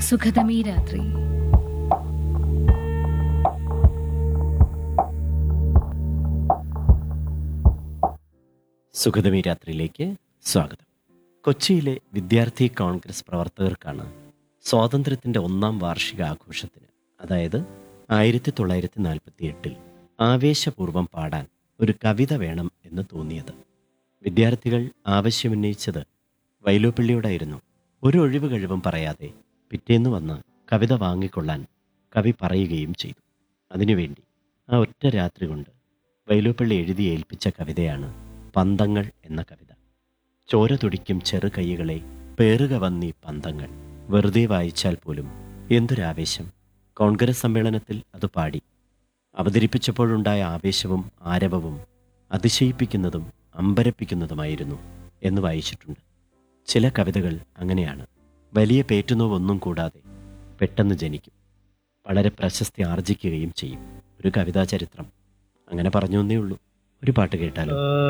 സുഖതമീ രാത്രി സുഗതമി രാത്രിയിലേക്ക് സ്വാഗതം കൊച്ചിയിലെ വിദ്യാർത്ഥി കോൺഗ്രസ് പ്രവർത്തകർക്കാണ് സ്വാതന്ത്ര്യത്തിൻ്റെ ഒന്നാം വാർഷിക ആഘോഷത്തിന് അതായത് ആയിരത്തി തൊള്ളായിരത്തി നാൽപ്പത്തി എട്ടിൽ ആവേശപൂർവ്വം പാടാൻ ഒരു കവിത വേണം എന്ന് തോന്നിയത് വിദ്യാർത്ഥികൾ ആവശ്യമുന്നയിച്ചത് വൈലോപ്പിള്ളിയോടായിരുന്നു ഒരു ഒഴിവ് കഴിവും പറയാതെ പിറ്റേന്ന് വന്ന് കവിത വാങ്ങിക്കൊള്ളാൻ കവി പറയുകയും ചെയ്തു അതിനുവേണ്ടി ആ ഒറ്റ രാത്രി കൊണ്ട് വൈലോപ്പിള്ളി എഴുതി ഏൽപ്പിച്ച കവിതയാണ് പന്തങ്ങൾ എന്ന കവിത ചോര തുടിക്കും ചെറു കൈകളെ പേറുക വന്നീ പന്തങ്ങൾ വെറുതെ വായിച്ചാൽ പോലും എന്തൊരാവേശം കോൺഗ്രസ് സമ്മേളനത്തിൽ അത് പാടി അവതരിപ്പിച്ചപ്പോഴുണ്ടായ ആവേശവും ആരവവും അതിശയിപ്പിക്കുന്നതും അമ്പരപ്പിക്കുന്നതുമായിരുന്നു എന്ന് വായിച്ചിട്ടുണ്ട് ചില കവിതകൾ അങ്ങനെയാണ് വലിയ പേറ്റുനോവൊന്നും കൂടാതെ പെട്ടെന്ന് ജനിക്കും വളരെ പ്രശസ്തി ആർജിക്കുകയും ചെയ്യും ഒരു കവിതാ ചരിത്രം അങ്ങനെ പറഞ്ഞു എന്നേ ഉള്ളൂ ഒരു പാട്ട് കേട്ടാലോ